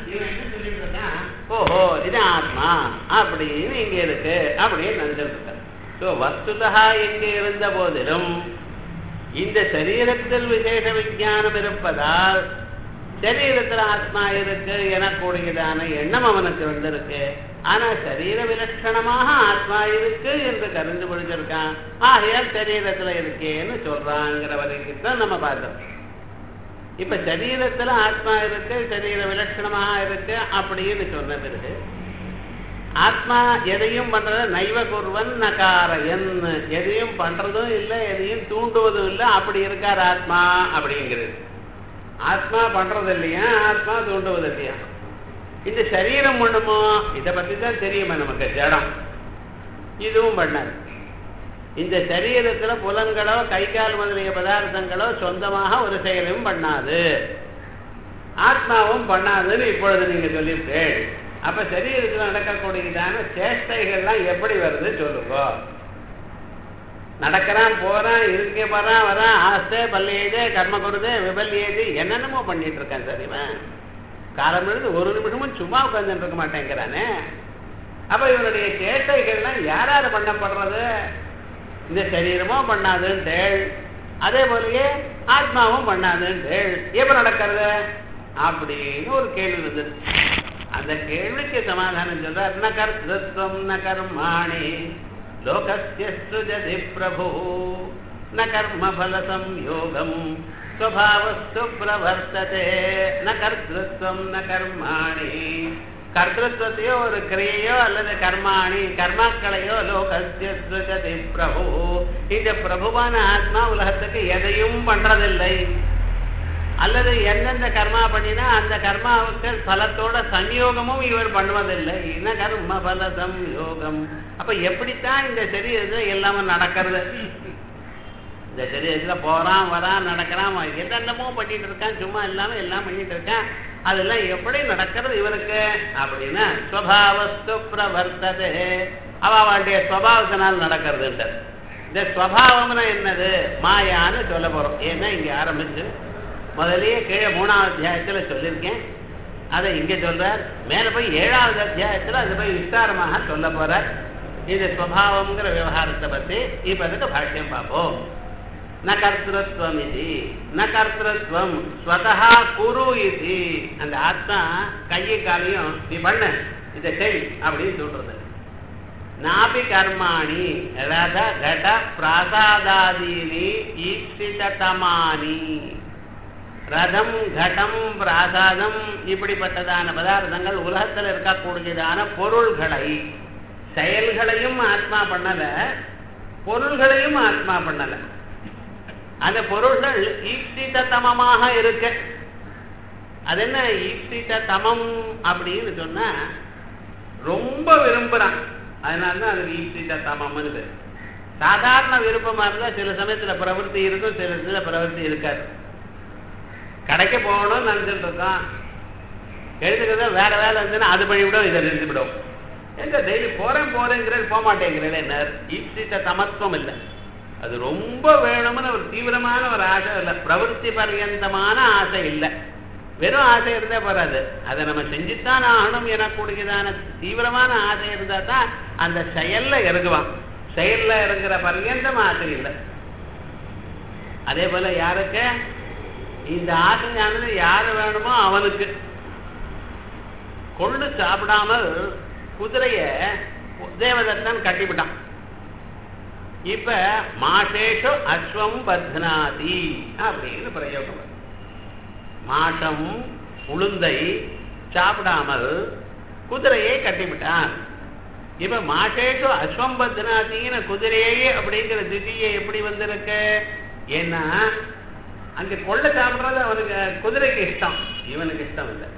இவன் என்ன சொல்லிட்டு இருக்கான் ஓஹோ இது ஆத்மா அப்படின்னு இங்க இருக்கு அப்படின்னு நினைச்சிட்டு இருக்கான் ஸோ வஸ்துதா இங்க இருந்த போதிலும் இந்த சரீரத்தில் விசேஷ விஞ்ஞானம் இருப்பதால் சரீரத்தில் ஆத்மா இருக்கு எனக்கூடியதான எண்ணம் அவனுக்கு வந்திருக்கு ஆனா சரீர விலட்சணமாக ஆத்மா இருக்கு என்று கருந்து பிடிச்சிருக்கான் ஆகையால் சரீரத்துல இருக்கேன்னு சொல்றாங்கிற வரைக்கும் தான் நம்ம பார்த்தோம் இப்ப சரீரத்துல ஆத்மா இருக்கு சரீர விலட்சணமாக இருக்கு அப்படின்னு சொன்ன பிறகு ஆத்மா எதையும் பண்றது நைவ குருவன் நகாரயன் எதையும் பண்றதும் இல்லை எதையும் தூண்டுவதும் இல்லை அப்படி இருக்கார் ஆத்மா அப்படிங்கிறது ஆத்மா பண்றது இல்லையா ஆத்மா தூண்டுவது இல்லையா இந்த சரீரம் பண்ணுமோ இதை பத்தி தான் தெரியுமா நமக்கு ஜடம் இதுவும் பண்ணாது இந்த சரீரத்துல புலன்களோ கை கால் முதலிய பதார்த்தங்களோ சொந்தமாக ஒரு செயலும் பண்ணாது ஆத்மாவும் பண்ணாதுன்னு இப்பொழுது நீங்க சொல்லிவிட்டேன் அப்ப சரீரத்தில் நடக்கக்கூடியதான சேஷ்டைகள்லாம் எப்படி வருது சொல்லுங்க நடக்கிறான் போறான் இருக்க போறான் வரான் ஆஸ்தை பல்லியது கர்ம குருது விபல்லியது என்னென்னமோ பண்ணிட்டு இருக்கான் சார் இவன் காலம் எழுது ஒரு நிமிஷமும் சும்மா உட்காந்துட்டு இருக்க மாட்டேங்கிறானே அப்ப இவனுடைய சேட்டைகள்லாம் யார் யார் பண்ணப்படுறது இந்த சரீரமோ பண்ணாதுன்றேள் அதே போலயே ஆத்மாவும் பண்ணாதுன்றேள் எப்ப நடக்கிறது அப்படின்னு ஒரு கேள்வி வந்தது அந்த கேள்விக்கு சமாதானம் சொல்றார் ந கர்த்தம் ந கர்மாணி லோகஸ்ய சுஜதி பிரபு ந கர்ம பல சம்யோகம் ஸ்வபாவஸ்து பிரவர்த்ததே ந கர்த்தம் ந கர்மாணி கர்த்தத்வத்தையோ ஒரு கிரியையோ அல்லது கர்மாணி கர்மாக்களையோ லோகஸ்ய சுஜதி பிரபு இந்த பிரபுவான ஆத்மா உலகத்துக்கு எதையும் பண்றதில்லை அல்லது எந்தெந்த கர்மா பண்ணினா அந்த கர்மாவுக்கு பலத்தோட சம்யோகமும் இவர் பண்ணுவதில்லை என்ன கர்ம பல சம்யோகம் அப்ப எப்படித்தான் இந்த சரீரத்துல எல்லாமே நடக்கிறது இந்த சரீரத்துல போறான் வரான் நடக்கிறான் என்னென்னமோ பண்ணிட்டு இருக்கான் சும்மா இல்லாம எல்லாம் பண்ணிட்டு இருக்கான் அதெல்லாம் எப்படி நடக்கிறது இவருக்கு அப்படின்னா ஸ்வபாவஸ்து பிரவர்த்ததே அவளுடைய ஸ்வபாவத்தினால் நடக்கிறதுன்றது இந்த ஸ்வபாவம்னா என்னது மாயான்னு சொல்ல போறோம் ஏன்னா இங்க ஆரம்பிச்சு முதல்லயே கீழே மூணாவது அத்தியாயத்துல சொல்லியிருக்கேன் அதை இங்க சொல்றார் மேல போய் ஏழாவது அத்தியாயத்துல அது போய் விஸ்தாரமாக சொல்ல போறார் இது ஸ்வபாவம்ங்கிற விவகாரத்தை பத்தி இப்ப அதுக்கு பாஷ்யம் பார்ப்போம் ந கர்த்தத்வம் இது ந கர்த்தத்வம் ஸ்வதா குரு இது அந்த ஆத்மா கையை காலையும் நீ பண்ண இதை செய் அப்படின்னு சொல்றது நாபி கர்மாணி ரத கட பிராசாதாதீனி ஈப்சிதமானி ரதம் கடம் பிராசாதம் இப்படிப்பட்டதான பதார்த்தங்கள் உலகத்தில் இருக்கக்கூடியதான பொருள்களை செயல்களையும் ஆத்மா பண்ணல பொருள்களையும் ஆத்மா பண்ணல அந்த பொருள்கள் ஈப்சிதமமாக இருக்கு அது என்ன ஈப்சித தமம் அப்படின்னு சொன்னா ரொம்ப விரும்புறான் அதனாலதான் அது ஈப்சித தமம்னு பேர் சாதாரண விருப்பமா இருந்தா சில சமயத்துல பிரவருத்தி இருக்கும் சில சில பிரவருத்தி இருக்காது கடைக்கு போகணும்னு நினைச்சிட்டு இருக்கோம் எழுதுக்கிறத வேற வேலை இருந்துன்னா அது பண்ணிவிடும் இதை நிறுத்திவிடும் எங்க டெய்லி போறேன் போறேங்கிறது போக மாட்டேங்கிறேன் என்ன ஈப்சித்த தமத்துவம் இல்லை அது ரொம்ப வேணும்னு ஒரு தீவிரமான ஒரு ஆசை இல்லை பிரவருத்தி பர்யந்தமான ஆசை இல்லை வெறும் ஆசை இருந்தா போறாது அதை நம்ம செஞ்சுத்தான் ஆகணும் எனக்கூடியதான தீவிரமான ஆசை இருந்தா தான் அந்த செயல்ல இறங்குவான் செயல்ல இறங்குற பர்யந்தம் ஆசை இல்லை அதே போல யாருக்கு இந்த ஆசையானது யாரு வேணுமோ அவனுக்கு கொள்ளு சாப்பிடாமல் குதிரைய தேவதத்தன் கட்டிவிட்டான் இப்ப மாசேஷு அஸ்வம் பத்னாதி அப்படின்னு பிரயோகம் மாசம் உளுந்தை சாப்பிடாமல் குதிரையை கட்டிவிட்டான் இப்ப மாசேஷு அஸ்வம் பத்னாத்தின்னு குதிரையே அப்படிங்கிற திதியை எப்படி வந்திருக்கு ஏன்னா அங்க கொள்ள சாப்பிடுறது அவனுக்கு குதிரைக்கு இஷ்டம் இவனுக்கு இஷ்டம் இல்லை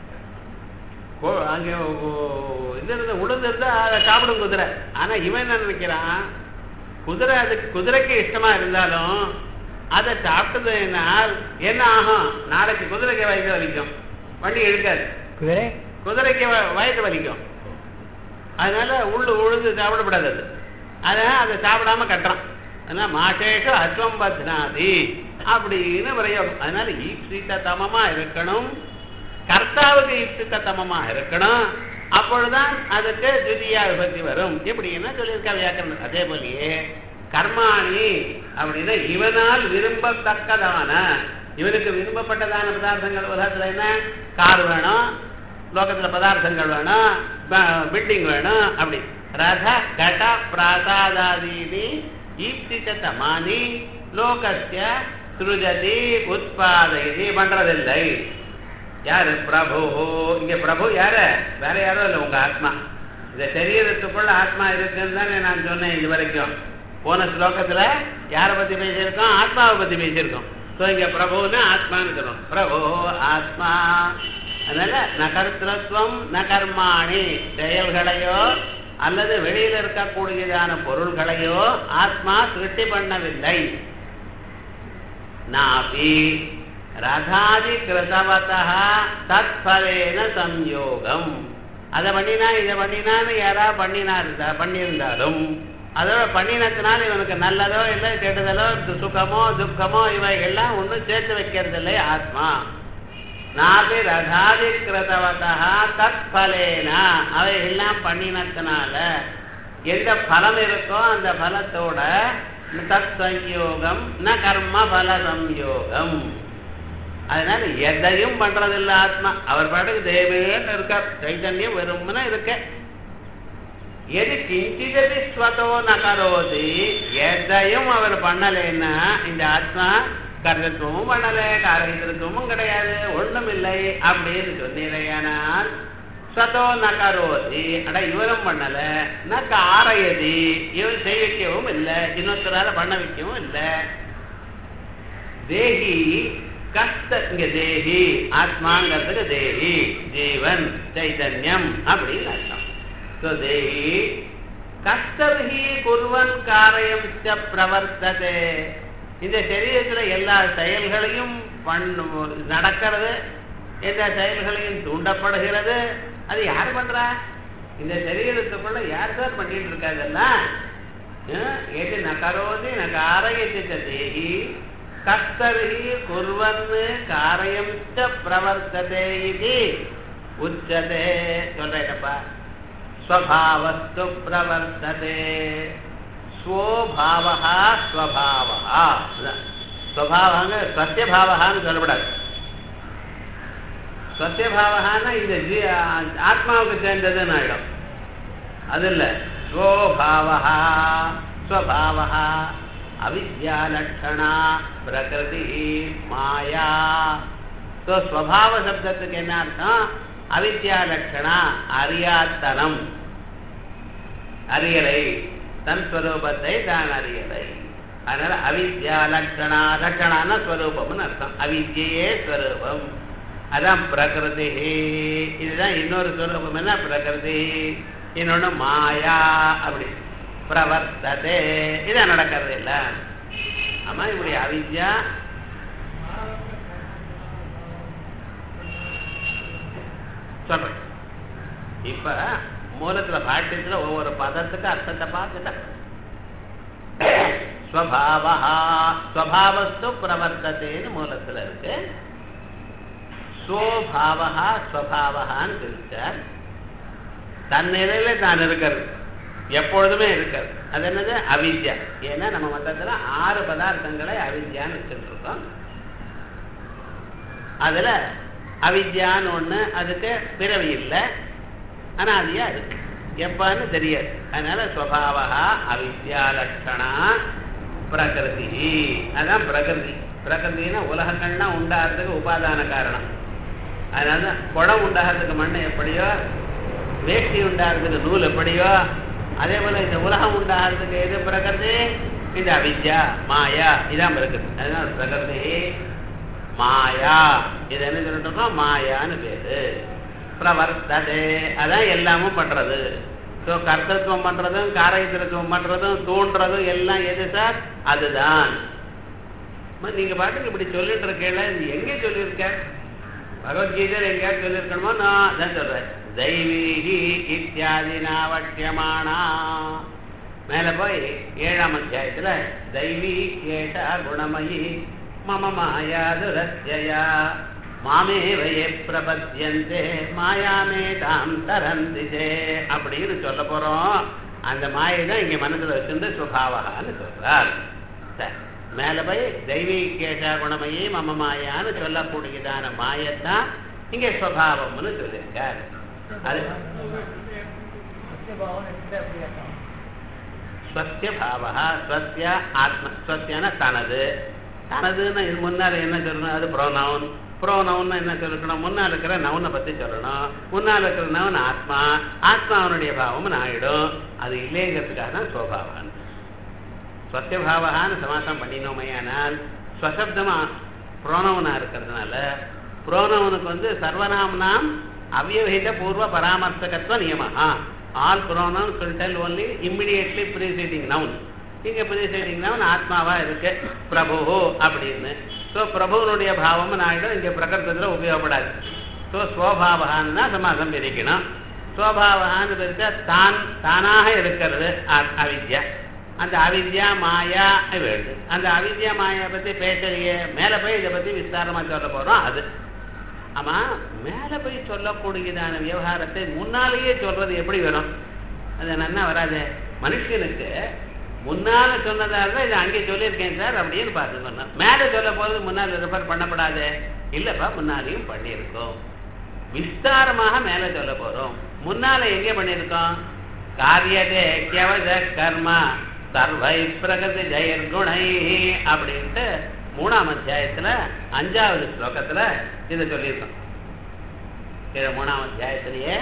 அங்க இது இருந்த உளுந்து இருந்தா அதை சாப்பிடும் குதிரை ஆனா இவன் என்ன நினைக்கிறான் குதிரை அதுக்கு குதிரைக்கு இஷ்டமா இருந்தாலும் அதை சாப்பிட்டதுனால் என்ன ஆகும் நாளைக்கு குதிரைக்கு வயது வலிக்கும் வண்டி எடுக்காது குதிரை குதிரைக்கு வயது வலிக்கும் அதனால உள்ளு உழுந்து சாப்பிடப்படாது அது அதனால அதை சாப்பிடாம கட்டுறான் அதனால மாசேஷு அஸ்வம் பத்னாதி அப்படின்னு பிரயோகம் அதனால ஈப்சித தமமா இருக்கணும் கர்த்தாவுக்கு யுக்தித்தமமா இருக்கணும் அப்பொழுதுதான் அதுக்கு துதியா விபத்தி வரும் இப்படின்னா சொல்லியிருக்கா வியாக்கரணம் அதே போலயே கர்மாணி அப்படின்னா இவனால் விரும்பத்தக்கதான இவனுக்கு விரும்பப்பட்டதான பதார்த்தங்கள் உலகத்துல என்ன கார் வேணும் லோகத்துல பதார்த்தங்கள் வேணும் பில்டிங் வேணும் அப்படி ரத கட பிராசாதாதீனி ஈப்தித்தமானி லோகஸ்ய சுருஜதி உத்பாதயதி பண்றதில்லை யாரு பிரபு இங்க பிரபு யாரு வேற யாரும் இல்லை உங்க ஆத்மா இந்த சரீரத்துக்குள்ள ஆத்மா இருக்குன்னு தானே நான் சொன்னேன் இது வரைக்கும் போன ஸ்லோகத்துல யாரை பத்தி பேசியிருக்கோம் ஆத்மாவை பத்தி பேசியிருக்கோம் ஸோ இங்க பிரபுன்னு ஆத்மான்னு சொல்லணும் பிரபு ஆத்மா அதனால ந கர்த்தத்துவம் ந கர்மாணி செயல்களையோ அல்லது வெளியில இருக்கக்கூடியதான பொருள்களையோ ஆத்மா சிருஷ்டி பண்ணவில்லை நாபி ரதாதி கிருதவதா தத்பலேன சம்யோகம் அதை பண்ணினா இதை பண்ணினான்னு யாரா பண்ணினா இருந்தா பண்ணியிருந்தாலும் அதோட பண்ணினத்தினால இவனுக்கு நல்லதோ இல்லை கெடுதலோ சுகமோ துக்கமோ இவைகள்லாம் ஒன்றும் சேர்த்து வைக்கிறது இல்லை ஆத்மா நாபி ரதாதி கிருதவதா தத்பலேன அவைகள்லாம் பண்ணினத்தினால எந்த பலம் இருக்கோ அந்த பலத்தோட தத் சம்யோகம் ந கர்ம பல சம்யோகம் அதனால எதையும் பண்றதில்ல ஆத்மா அவர் பாட்டுக்கு தேவேன்னு இருக்கார் சைத்தன்யம் வெறும்னா இருக்க எது கிஞ்சிதபி ஸ்வதோ நகரோதி எதையும் அவர் பண்ணலைன்னா இந்த ஆத்மா கர்த்தத்துவமும் பண்ணல காரகிதத்துவமும் கிடையாது ஒண்ணும் இல்லை அப்படின்னு சொன்னீரையானால் ஸ்வதோ நகரோதி அட இவரும் பண்ணல ந காரயதி இவன் செய்ய வைக்கவும் இல்லை இன்னொருத்தரால பண்ண வைக்கவும் இல்லை தேகி கஷ்ட இங்க தேகி ஆத்மாங்கிறதுக்கு தேகி ஜீவன் சைதன்யம் அப்படின்னு அர்த்தம் ஸோ தேகி கஷ்டர்ஹி குருவன் காரயம் பிரவர்த்ததே இந்த சரீரத்துல எல்லா செயல்களையும் பண்ணு நடக்கிறது எல்லா செயல்களையும் தூண்டப்படுகிறது அது யார் பண்றா இந்த சரீரத்துக்குள்ள யார் சார் பண்ணிட்டு இருக்கா இதெல்லாம் எது நகரோதி நகாரயதி தேகி கர்த்தரி குர்வன் காரியம் பிரவர்த்ததே இது உச்சதே சொல்றேனப்பா ஸ்வபாவஸ்து பிரவர்த்ததே ஸ்வோபாவா ஸ்வபாவா ஸ்வபாவங்க சத்தியபாவகான்னு சொல்லப்படாது சத்தியபாவகான்னா இந்த ஜீ ஆத்மாவுக்கு சேர்ந்ததுன்னு ஆயிடும் அது இல்லை ஸ்வோபாவா ஸ்வபாவா அவித்யாலட்சணா பிரகிருதி மாயா ஸோ ஸ்வபாவ சப்தத்துக்கு என்ன அர்த்தம் அவித்யாலட்சணா அறியாத்தனம் அறியலை தன் ஸ்வரூபத்தை தான் அறியலை அதனால அவித்யா லட்சணா லட்சணான ஸ்வரூபம்னு அர்த்தம் அவித்யே ஸ்வரூபம் அதான் பிரகிருதி இதுதான் இன்னொரு ஸ்வரூபம் என்ன பிரகிருதி இன்னொன்னு மாயா அப்படி பிரவர்த்ததே இதான் நடக்கிறது இல்ல ஆமா இப்படி அவித்யா சொல்றேன் இப்ப மூலத்துல பாட்டியத்துல ஒவ்வொரு பதத்துக்கு அர்த்தத்தை பார்த்துட்ட ஸ்வபாவா ஸ்வபாவஸ்து பிரவர்த்ததேன்னு மூலத்துல இருக்கு ஸ்வபாவா ஸ்வபாவகான்னு பிரிச்சார் தன் நிலையில தான் இருக்கிறது எப்பொழுதுமே இருக்காது அது என்னது அவித்யா ஏன்னா நம்ம மொத்தத்துல ஆறு பதார்த்தங்களை அவித்யான்னு வச்சுட்டு இருக்கோம் அதுல அவித்யான்னு ஒண்ணு அதுக்கு பிறவி இல்லை அனாதியா இருக்கு எப்பன்னு தெரியாது அதனால ஸ்வபாவா அவித்யா லட்சணா பிரகிருதி அதான் பிரகிருதி பிரகிருதினா உலகங்கள்லாம் உண்டாகிறதுக்கு உபாதான காரணம் அதனால குடம் உண்டாகிறதுக்கு மண் எப்படியோ வேஷ்டி உண்டாகிறதுக்கு நூல் எப்படியோ அதே போல இந்த உலகம் உண்டாகிறதுக்கு எது பிரகிருதி இது அவித்யா மாயா இதான் பிரகிருதி அதனால பிரகிருதி மாயா இது என்ன சொல்லிட்டு இருக்கோம் மாயான்னு பேரு பிரவர்த்ததே அதான் எல்லாமும் பண்றது ஸோ கர்த்தத்துவம் பண்றதும் காரகித்திரத்துவம் பண்றதும் தூண்டுறதும் எல்லாம் எது சார் அதுதான் நீங்க பாட்டுக்கு இப்படி சொல்லிட்டு இருக்கேன் இது எங்கே சொல்லியிருக்க பகவத்கீதையில் எங்கேயாவது சொல்லியிருக்கணுமோ நான் அதான் சொல்றேன் தெய்வீகி இத்தியாதி நாவட்டியமானா மேல போய் ஏழாம் அத்தியாயத்துல தெய்வீ ஏஷா குணமயி மம மாயா துரத்யா மாமேவையே பிரபத்தியந்தே மாயாமே தாம் தரந்திதே அப்படின்னு சொல்ல போறோம் அந்த மாயை தான் இங்க மனசுல வச்சிருந்து சுபாவகான்னு சொல்றார் சரி மேல போய் தெய்வீகேஷா குணமையே மம மாயான்னு சொல்லக்கூடியதான மாயத்தான் இங்க சுவாவம்னு சொல்லியிருக்கார் அது ஸ்வசிய பாவா ஸ்வசிய ஆத்ம ஸ்வசியான தனது தனதுன்னு இது முன்னால என்ன சொல்லணும் அது ப்ரோனவுன் ப்ரோனவுன் என்ன சொல்லணும் முன்னால் இருக்கிற நவுனை பத்தி சொல்லணும் முன்னால் இருக்கிற நவுன் ஆத்மா ஆத்மாவனுடைய பாவம்னு ஆயிடும் அது இல்லைங்கிறதுக்காக தான் சுவாவான் ஸ்வசியபாவகான்னு சமாசம் பண்ணினோமையானால் ஸ்வசப்தமா புரோனவனா இருக்கிறதுனால புரோனவனுக்கு வந்து சர்வநாம்னாம் அவ்யவஹித பூர்வ பராமர்சகத்துவ நியமஹா ஆல் புரோனவுன் சொல்லிட்டல் ஒன்லி இம்மிடியட்லி ப்ரீசைடிங் நவுன் இங்க ப்ரீசைடிங் நவுன் ஆத்மாவா இருக்கு பிரபு அப்படின்னு ஸோ பிரபுவனுடைய பாவம் ஆயிடும் இங்க பிரகடனத்தில் உபயோகப்படாது ஸோ ஸ்வபாவகான்னு தான் சமாசம் பிரிக்கணும் ஸ்வபாவகான்னு பிரிச்சா தான் தானாக இருக்கிறது அ- அவித்யா அந்த அவித்யா மாயா வேண்டு அந்த அவித்யா மாயா பத்தி பேசலையே மேல போய் இதை பத்தி விஸ்தாரமா சொல்ல போறோம் அது ஆமா மேல போய் சொல்லக்கூடியதான விவகாரத்தை முன்னாலேயே சொல்றது எப்படி வரும் அது நன்னா வராது மனுஷனுக்கு முன்னால சொன்னதாக தான் இதை அங்கே சொல்லியிருக்கேன் சார் அப்படின்னு பார்த்து சொன்னோம் மேல சொல்ல போது முன்னால் ரெஃபர் பண்ணப்படாது இல்லப்பா முன்னாலேயும் பண்ணியிருக்கோம் விஸ்தாரமாக மேல சொல்ல போறோம் முன்னால எங்க பண்ணியிருக்கோம் காரியதே கியவஜ கர்மா சர்வை பிரகதி ஜெயர் குணை அப்படின்ட்டு மூணாம் அத்தியாயத்துல அஞ்சாவது ஸ்லோகத்துல இதை சொல்லியிருக்கோம் இது மூணாம் அத்தியாயத்திலேயே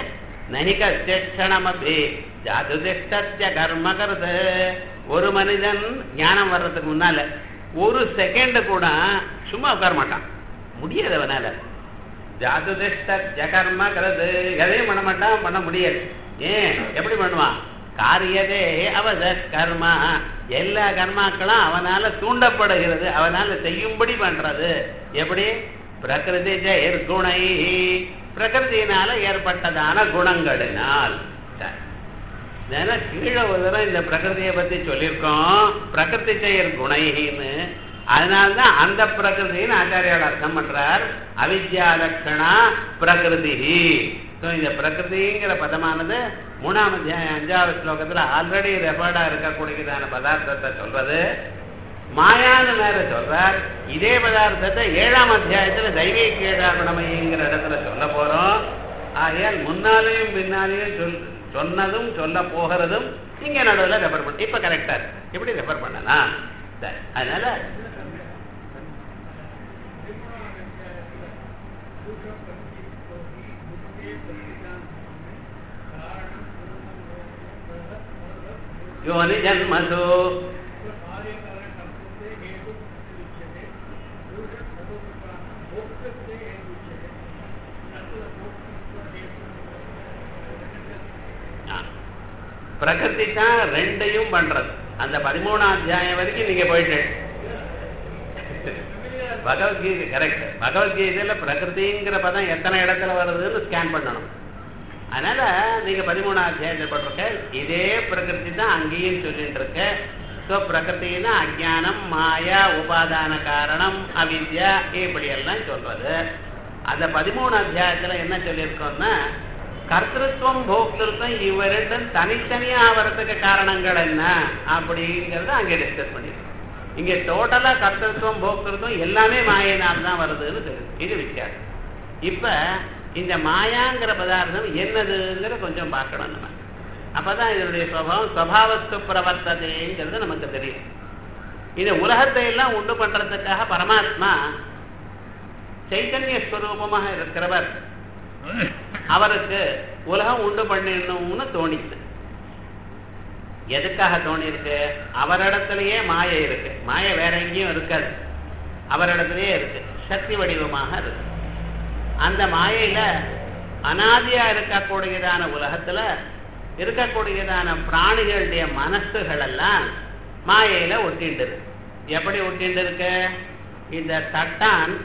நனிகணமபி ஜாதுதிஷ்டத்திய கர்ம கருது ஒரு மனிதன் ஞானம் வர்றதுக்கு முன்னால ஒரு செகண்ட் கூட சும்மா உட்கார மாட்டான் முடியாது அவனால ஜாதுதிஷ்ட கர்ம கருது எதையும் பண்ண மாட்டான் பண்ண முடியாது ஏன் எப்படி பண்ணுவான் காரியதே அவத கர்மா எல்லா கர்மாக்களும் அவனால தூண்டப்படுகிறது அவனால செய்யும்படி பண்றது எப்படி பிரகிருதி ஜெயர்குணை பிரகிருதியினால ஏற்பட்டதான குணங்களினால் சரி. ஏன்னா கீழே ஒரு தடவை இந்த பிரகிருதியை பத்தி சொல்லியிருக்கோம் பிரகிருதி செயல் குணைன்னு அதனால்தான் அந்த பிரகிருதின்னு ஆச்சாரியால் அர்த்தம் பண்றார் அவித்யா லட்சணா பிரகிருதி ஸோ இந்த பிரகிருதிங்கிற பதமானது மூணாம் அத்தியாயம் அஞ்சாவது ஸ்லோகத்துல ஆல்ரெடி ரெஃபர்டா இருக்கக்கூடியதான பதார்த்தத்தை சொல்றது மாயான்னு மேல சொல்றார் இதே பதார்த்தத்தை ஏழாம் அத்தியாயத்துல தெய்வீகேடா குணமைங்கிற இடத்துல சொல்ல போறோம் ஆகையால் முன்னாலேயும் பின்னாலேயும் சொல் சொன்னதும் சொல்ல போகிறதும் இங்க நடுவில் ரெஃபர் பண்ண இப்ப கரெக்டா இருக்கு இப்படி ரெஃபர் பண்ணலாம் சரி அதனால யோனி ஜன்மசு பிரகிருதி தான் ரெண்டையும் பண்றது அந்த பதிமூணாம் அத்தியாயம் வரைக்கும் நீங்க போயிட்டு பகவத்கீதை கரெக்ட் பகவத்கீதையில பிரகிருதிங்கிற பதம் எத்தனை இடத்துல வருதுன்னு ஸ்கேன் பண்ணணும் அதனால நீங்க பதிமூணாம் அத்தியாயத்தில் பட்டிருக்க இதே பிரகிருதி தான் அங்கேயும் சொல்லிட்டு இருக்க ஸோ பிரகிருத்தின்னா அஜானம் மாயா உபாதான காரணம் அவித்யா இப்படி எல்லாம் சொல்றது அந்த பதிமூணு அத்தியாயத்துல என்ன சொல்லியிருக்கோம்னா கர்த்தத்துவம் போக்திருத்தம் இவ ரெண்டும் தனித்தனியா ஆகிறதுக்கு காரணங்கள் என்ன அப்படிங்கிறத அங்கே டிஸ்கஸ் பண்ணிருக்கோம் இங்க டோட்டலா கர்த்தத்துவம் போக்திருத்தம் எல்லாமே மாயினால் தான் வருதுன்னு தெரியுது இது வித்தியாசம் இப்ப இந்த மாயாங்கிற பதார்த்தம் என்னதுங்கிற கொஞ்சம் பார்க்கணும் நம்ம அப்பதான் இதனுடைய சுவாவம் சுவாவத்து பிரவர்த்ததைங்கிறது நமக்கு தெரியும் இந்த உலகத்தை எல்லாம் உண்டு பண்றதுக்காக பரமாத்மா சைத்தன்ய ஸ்வரூபமாக இருக்கிறவர் அவருக்கு உலகம் உண்டு பண்ணிடணும்னு தோணிச்சு எதுக்காக தோணி இருக்கு அவரிடத்திலேயே மாயை இருக்கு மாயை வேற எங்கேயும் இருக்காது அவரிடத்திலேயே இருக்கு சக்தி வடிவமாக இருக்கு அந்த மாயையில அனாதியா இருக்கக்கூடியதான உலகத்துல இருக்கக்கூடியதான பிராணிகளுடைய மனசுகள் எல்லாம் மாயையில ஒட்டிண்டு இருக்கு எப்படி ஒட்டிண்டு இருக்கு இந்த தட்டான்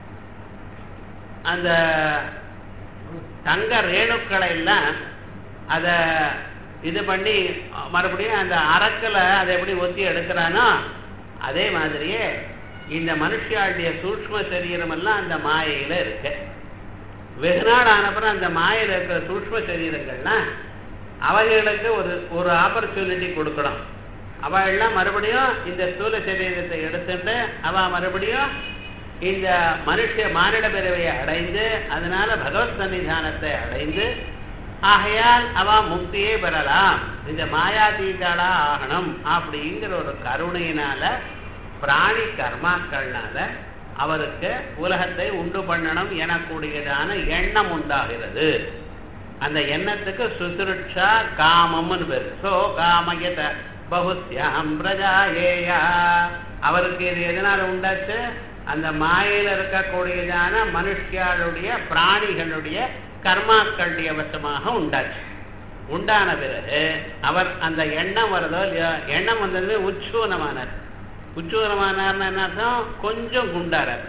அந்த தங்க ரேணுக்களை எல்லாம் அத இது பண்ணி மறுபடியும் அந்த அரக்கில் அதை எப்படி ஒத்தி எடுக்கிறானோ அதே மாதிரியே இந்த மனுஷியாளுடைய சூக்ம சரீரம் எல்லாம் அந்த மாயையில இருக்கு வெகு நாள் ஆனப்புறம் அந்த மாயையில இருக்கிற சூக்ம சரீரங்கள்லாம் அவைகளுக்கு ஒரு ஒரு ஆப்பர்ச்சுனிட்டி கொடுக்கணும் அவ எல்லாம் மறுபடியும் இந்த ஸ்தூல சரீரத்தை எடுத்துட்டு அவ மறுபடியும் இந்த மனுஷ மானிட பிறவையை அடைந்து அதனால பகவத் சன்னிதானத்தை அடைந்து ஆகையால் அவ முக்தியே பெறலாம் இந்த மாயாதீட்டாளா ஆகணும் அப்படிங்கிற ஒரு கருணையினால பிராணி கர்மாக்கள்னால அவருக்கு உலகத்தை உண்டு பண்ணணும் எனக்கூடியதான எண்ணம் உண்டாகிறது அந்த எண்ணத்துக்கு சுசுருட்சா காமம்னு பேர் சோ காமயத பகுத்யாம் பிரஜா ஏயா அவருக்கு இது எதனால உண்டாச்சு அந்த மாயையில இருக்கக்கூடியதான மனுஷியாளுடைய பிராணிகளுடைய கர்மாக்களுடைய வசமாக உண்டாச்சு உண்டான பிறகு அவர் அந்த எண்ணம் வருதோ இல்லையோ எண்ணம் வந்தது உச்சூனமானார் உச்சூனமானார்னு என்ன அர்த்தம் கொஞ்சம் குண்டாரார்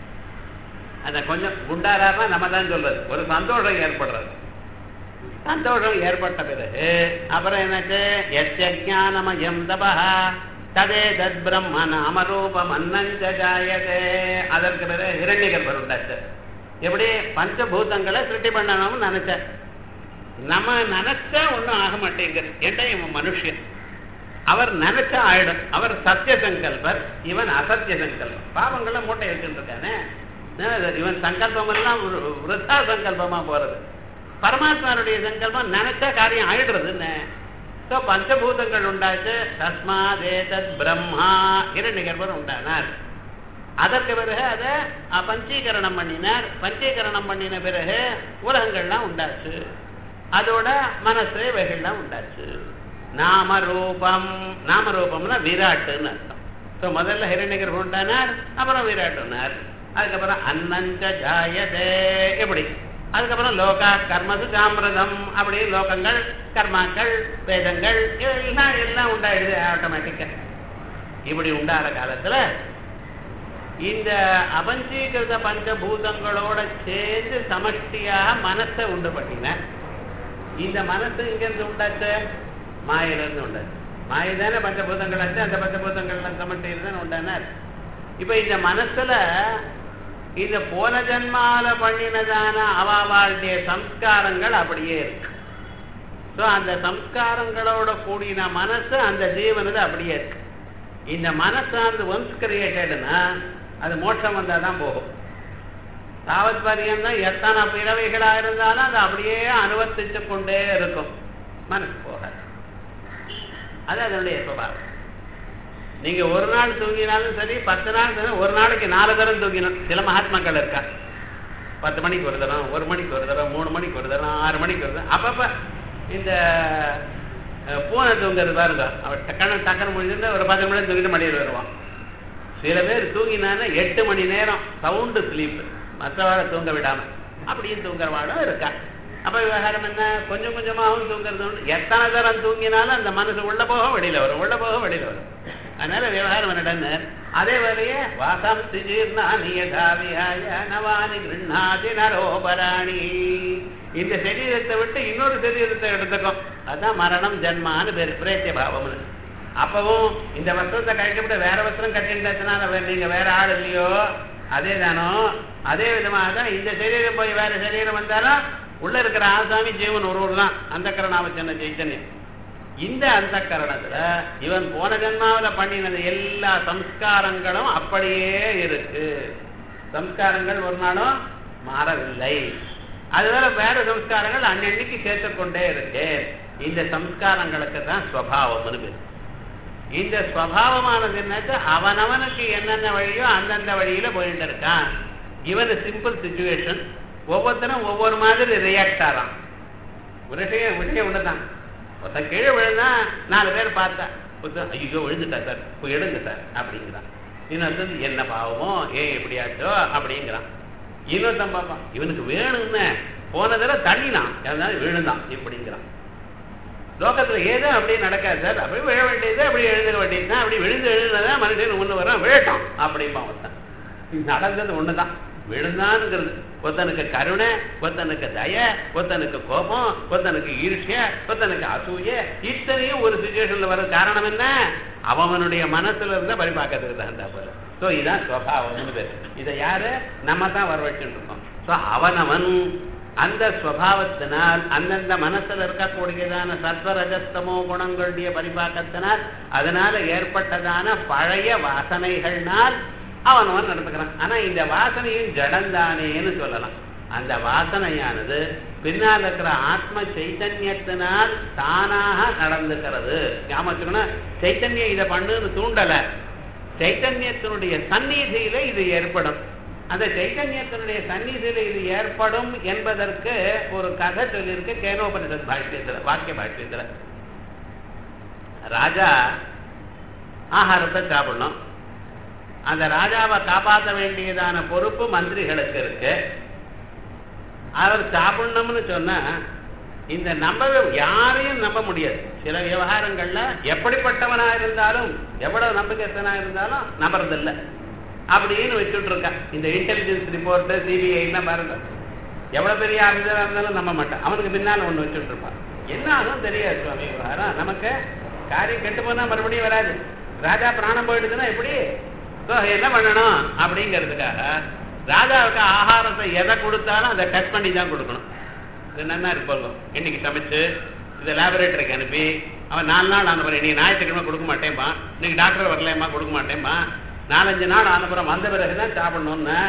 அந்த கொஞ்சம் குண்டாரார்னா நம்ம தான் சொல்றது ஒரு சந்தோஷம் ஏற்படுறது சந்தோஷம் ஏற்பட்ட பிறகு அப்புறம் எனக்கு எச்சஞானமயம் தபா ததே தத் பிரம்ம நாமரூபம் அன்னஞ்ச ஜாயதே அதற்கு பிறகு ஹிரண்யகர்பர் உண்டாச்சு எப்படி பஞ்சபூதங்களை சிருஷ்டி பண்ணணும்னு நினைச்சேன் நம்ம நினைச்சா ஒன்றும் ஆக மாட்டேங்குது ஏன்டா இவன் மனுஷன் அவர் நினைச்சா ஆயிடும் அவர் சத்திய சங்கல்பர் இவன் அசத்திய சங்கல்பர் பாவங்களை மூட்டை வச்சுட்டு இருக்கானே இவன் சங்கல்பம் எல்லாம் விருத்தா சங்கல்பமா போறது பரமாத்மாவுடைய சங்கல்பம் நினைச்சா காரியம் ஆயிடுறதுன்னு ஸோ பஞ்சபூதங்கள் உண்டாச்சு தஸ்மாதேதத் பிரம்மா இரண்டு உண்டானார் அதற்கு பிறகு அதை பஞ்சீகரணம் பண்ணினார் பஞ்சீகரணம் பண்ணின பிறகு உலகங்கள்லாம் உண்டாச்சு அதோட மனசு இவைகள்லாம் உண்டாச்சு நாமரூபம் நாமரூபம்னா விராட்டுன்னு அர்த்தம் ஸோ முதல்ல ஹிரண்யகர் உண்டானார் அப்புறம் விராட்டுனார் அதுக்கப்புறம் அன்னஞ்ச ஜாயதே எப்படி அதுக்கப்புறம் லோகா கர்மது சாமிரதம் அப்படி லோகங்கள் கர்மாக்கள் வேதங்கள் எல்லாம் எல்லாம் உண்டாயிடுது ஆட்டோமேட்டிக்கா இப்படி உண்டாகிற காலத்துல இந்த அபஞ்சீகிருத பஞ்சபூதங்களோட சேர்ந்து சமஷ்டியாக மனசை உண்டு பண்ணின இந்த மனசு இங்கிருந்து உண்டாச்சு மாயிலிருந்து உண்டாச்சு மாயை தானே பஞ்சபூதங்கள் ஆச்சு அந்த பஞ்சபூதங்கள்லாம் சமஷ்டியில் தானே உண்டானார் இப்ப இந்த மனசுல இந்த போன ஜன்மால பண்ணினதான அவாவாளுடைய சம்ஸ்காரங்கள் அப்படியே இருக்கு ஸோ அந்த சம்ஸ்காரங்களோட கூடின மனசு அந்த ஜீவனது அப்படியே இருக்கு இந்த மனசானது ஒன்ஸ் கிரியேட்டட்னா அது மோட்சம் வந்தால் தான் போகும் தாவத் பரியந்தம் எத்தனை பிறவைகளா இருந்தாலும் அது அப்படியே அனுவர்த்திச்சு கொண்டே இருக்கும் மனசு போகாது அது அதனுடைய சுபாவம் நீங்க ஒரு நாள் தூங்கினாலும் சரி பத்து நாள் சரி, ஒரு நாளைக்கு நாலு தரம் தூங்கினோம் சில மகாத்மாக்கள் இருக்கா பத்து மணிக்கு ஒரு தரம் ஒரு மணிக்கு ஒரு தரம் மூணு மணிக்கு ஒரு தரம் ஆறு மணிக்கு ஒரு தரம் அப்பப்ப இந்த அஹ், பூனை தூங்குறது பாருங்க அவன் டக்குன்னு டக்குன்னு முடிஞ்சிருந்தா ஒரு பத்து மணி தூங்கிட்டு மடியில் வருவான் சில பேர் தூங்கினான்னா எட்டு மணி நேரம் சவுண்டு ஸ்லீப் மற்றவாழ தூங்க விடாம அப்படியும் தூங்குறவாளும் இருக்கா அப்ப விவகாரம் என்ன கொஞ்சம் கொஞ்சமாகவும் தூங்குறது உண்டு. எத்தனை தரம் தூங்கினாலும் அந்த மனசு உள்ள போக வெளியில வரும் உள்ள போக வெளியில வரும் அதனால விவகாரம் என்னடன்னு அதே வேலையே வாசம் சிஜீர்ணா நியதாவியாய நவானி கிருண்ணாதி நரோபராணி இந்த சரீரத்தை விட்டு இன்னொரு சரீரத்தை எடுத்துக்கும் அதான் மரணம் ஜன்மான்னு பேர் பிரேத்திய பாவம்னு அப்பவும் இந்த வஸ்திரத்தை கட்டிவிட்டு வேற வஸ்திரம் கட்டின்றதுனால நீங்க வேற ஆள் இல்லையோ அதே தானோ அதே விதமாக தான் இந்த சரீரம் போய் வேற சரீரம் வந்தாலும் உள்ள இருக்கிற ஆசாமி ஜீவன் ஒருவர் தான் அந்த கரணாம சின்ன சைத்தன்யம் இந்த அந்த கரணத்துல இவன் போன ஜென்மாவில் பண்ணினது எல்லா சம்ஸ்காரங்களும் அப்படியே இருக்கு சம்ஸ்காரங்கள் ஒரு நாளும் மாறவில்லை அதுவேற வேற சம்ஸ்காரங்கள் அன்னன்னைக்கு சேர்த்துக்கொண்டே இருக்கு இந்த சம்ஸ்காரங்களுக்கு தான் ஸ்வபாவம்னு பேர் இந்த ஸ்வபாவமானது என்னது அவனவனுக்கு என்னென்ன வழியோ அந்தந்த வழியில போயிட்டு இருக்கான் இவன் சிம்பிள் சுச்சுவேஷன் ஒவ்வொருத்தரும் ஒவ்வொரு மாதிரி ரியாக்ட் ஆகிறான் விஷயம் விஷயம் ஒண்ணுதான் ஒருத்தன் கீழே விழுந்தா நாலு பேர் பார்த்தா ஒருத்தன் ஐயோ விழுந்துட்டா சார் போய் எடுங்க சார் அப்படிங்கிறான் இன்னொருத்தன் என்ன பாவமோ ஏன் எப்படியாச்சோ அப்படிங்கிறான் இன்னொருத்தன் பார்ப்பான் இவனுக்கு வேணும்னு போன தடவை தள்ளினான் அதனால விழுந்தான் இப்படிங்கிறான் லோகத்துல ஏதோ அப்படியே நடக்காது சார் அப்படியே விழ வேண்டியது அப்படியே எழுந்துக்க வேண்டியது தான் அப்படி விழுந்து எழுதுனதான் மனுஷன் ஒண்ணு வரான் விழட்டும் அப்படிம்பான் ஒருத்தன் நடந்தது ஒண்ணுதான் விழுந்தான்ங்கிறது ஒருத்தனுக்கு கருணை ஒருத்தனுக்கு தய ஒருத்தனுக்கு கோபம் ஒருத்தனுக்கு ஈர்ஷ்ய ஒருத்தனுக்கு அசூய இத்தனையும் ஒரு சுச்சுவேஷன்ல வர காரணம் என்ன அவனுடைய மனசுல இருந்த பரிபாக்கிறதுக்கு தான் போல ஸோ இதுதான் ஸ்வபாவம்னு பேர் இதை யாரு நம்ம தான் வரவழைச்சுட்டு இருக்கோம் ஸோ அவனவன் அந்த ஸ்வபாவத்தினால் அந்தந்த மனசுல இருக்கக்கூடியதான சத்வரஜஸ்தமோ குணங்களுடைய பரிபாக்கத்தினால் அதனால ஏற்பட்டதான பழைய வாசனைகள்னால் அவனவன் நடத்துக்கிறான் ஆனா இந்த வாசனையும் ஜடந்தானேன்னு சொல்லலாம் அந்த வாசனையானது பின்னால் இருக்கிற ஆத்ம சைத்தன்யத்தினால் தானாக நடந்துக்கிறது ஞாபகம் சைத்தன்யம் இதை பண்ணுன்னு தூண்டல சைத்தன்யத்தினுடைய சந்நிதியில இது ஏற்படும் அந்த சைத்தன்யத்தினுடைய சந்நிதியில இது ஏற்படும் என்பதற்கு ஒரு கதை சொல்லியிருக்கு கேனோபனிஷத் பாஷ்யத்துல வாக்கிய பாஷ்யத்துல ராஜா ஆகாரத்தை சாப்பிடணும் அந்த ராஜாவை காப்பாற்ற வேண்டியதான பொறுப்பு மந்திரிகளுக்கு இருக்கு அவர் சாப்பிடணும்னு சொன்னா இந்த நம்பவே யாரையும் நம்ப முடியாது சில விவகாரங்கள்ல எப்படிப்பட்டவனா இருந்தாலும் எவ்வளவு நம்பிக்கைத்தனா இருந்தாலும் நம்புறதில்லை அப்படின்னு வச்சுட்டு இருக்கான் இந்த இன்டெலிஜென்ஸ் ரிப்போர்ட் சிபிஐலாம் பாருங்க எவ்வளவு பெரிய ஆஃபீஸரா இருந்தாலும் நம்ப மாட்டான் அவனுக்கு பின்னால ஒண்ணு வச்சுட்டு இருப்பான் என்ன ஆகும் தெரியாது சுவாமி விவகாரம் நமக்கு காரியம் கெட்டு போனா மறுபடியும் வராது ராஜா பிராணம் போயிடுதுன்னா எப்படி So, என்ன பண்ணணும் அப்படிங்கிறதுக்காக ராஜாவுக்கு ஆகாரத்தை எதை கொடுத்தாலும் அதை டெஸ்ட் பண்ணி தான் கொடுக்கணும் இது நல்லா இருப்பாங்க இன்னைக்கு சமைச்சு இதை லேபரேட்டரிக்கு அனுப்பி அவன் நாலு நாள் ஆனப்புறம் நீ ஞாயிற்றுக்கிழமை கொடுக்க மாட்டேன்பா இன்னைக்கு டாக்டர் வரலையம்மா கொடுக்க மாட்டேன்பா நாலஞ்சு நாள் ஆனப்புறம் வந்த பிறகு தான் சாப்பிடணும்னு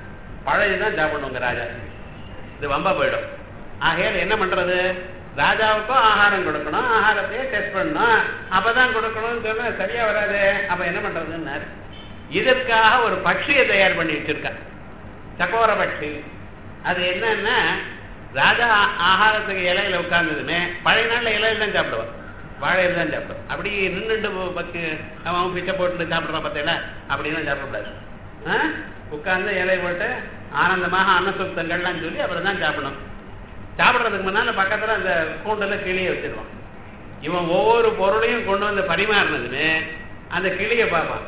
பழைய தான் சாப்பிடணுங்க ராஜா இது வம்பா போயிடும் ஆகையால் என்ன பண்றது ராஜாவுக்கும் ஆகாரம் கொடுக்கணும் ஆகாரத்தையே டெஸ்ட் பண்ணணும் அப்பதான் கொடுக்கணும்னு சொன்னா சரியா வராது அப்ப என்ன பண்றதுன்னாரு இதற்காக ஒரு பட்சியை தயார் பண்ணி வச்சிருக்கான் சக்கோர பட்சி அது என்னன்னா ராஜா ஆகாரத்துக்கு இலையில உட்கார்ந்ததுமே பழைய நாள்ல இலையில தான் சாப்பிடுவான் வாழையில தான் சாப்பிடுவான் அப்படி நின்றுட்டு பக்கு அவன் பிச்சை போட்டு சாப்பிடுறான் பார்த்தீங்களா அப்படிலாம் சாப்பிடக்கூடாது ஆ? உட்கார்ந்து இலை போட்டு ஆனந்தமாக அன்னசுத்தங்கள்லாம் சொல்லி அப்புறம் தான் சாப்பிடணும் சாப்பிட்றதுக்கு முன்னால பக்கத்துல அந்த கூண்டில் கிளியை வச்சிருவான் இவன் ஒவ்வொரு பொருளையும் கொண்டு வந்து பரிமாறினதுமே அந்த கிளியை பார்ப்பான்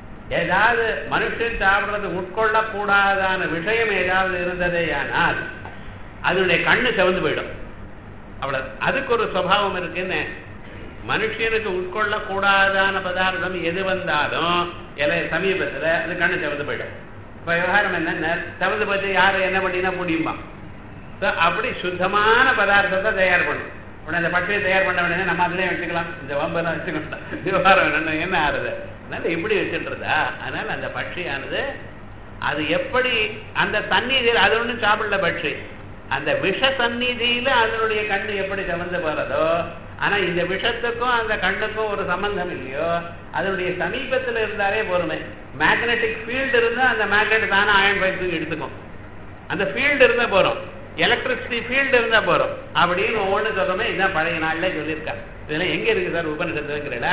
ஏதாவது மனுஷன் சாப்பிடுறது உட்கொள்ளக்கூடாதான விஷயம் ஏதாவது இருந்ததேயானால் அதனுடைய கண்ணு செவந்து போயிடும் அவ்வளவு அதுக்கு ஒரு சுவாவம் இருக்குன்னு மனுஷனுக்கு உட்கொள்ளக்கூடாதான பதார்த்தம் எது வந்தாலும் இலை சமீபத்துல அது கண்ணு செவந்து போயிடும் இப்ப விவகாரம் என்ன செவந்து போச்சு யாரு என்ன பண்ணினா முடியுமா So, அப்படி சுத்தமான பதார்த்தத்தை தயார் பண்ணும் உடனே அந்த பட்சியை தயார் பண்ண வேண்டிய நம்ம அதிலே வச்சுக்கலாம் இந்த வம்பெல்லாம் வச்சுக்கலாம் விவகாரம் என்ன என்ன ஆறுது அதனால இப்படி வச்சுட்டுறதா அதனால அந்த பட்சியானது அது எப்படி அந்த சந்நிதியில் அது ஒன்றும் சாப்பிடல பட்சி அந்த விஷ சந்நிதியில அதனுடைய கண்ணு எப்படி கவர்ந்து போறதோ ஆனா இந்த விஷத்துக்கும் அந்த கண்ணுக்கும் ஒரு சம்பந்தம் இல்லையோ அதனுடைய சமீபத்துல இருந்தாலே போருமே மேக்னெட்டிக் ஃபீல்டு இருந்தா அந்த மேக்னெட் தானே அயன் பைப்பு எடுத்துக்கும் அந்த ஃபீல்டு இருந்தா போறோம் எலக்ட்ரிசிட்டி ஃபீல்டு இருந்தா போறோம் அப்படின்னு ஒவ்வொன்று சொல்றோமே இதான் பழைய நாள்ல சொல்லியிருக்காங்க இதெல்லாம் எங்க இருக்கு சார் உபனிஷத்துங்கிறல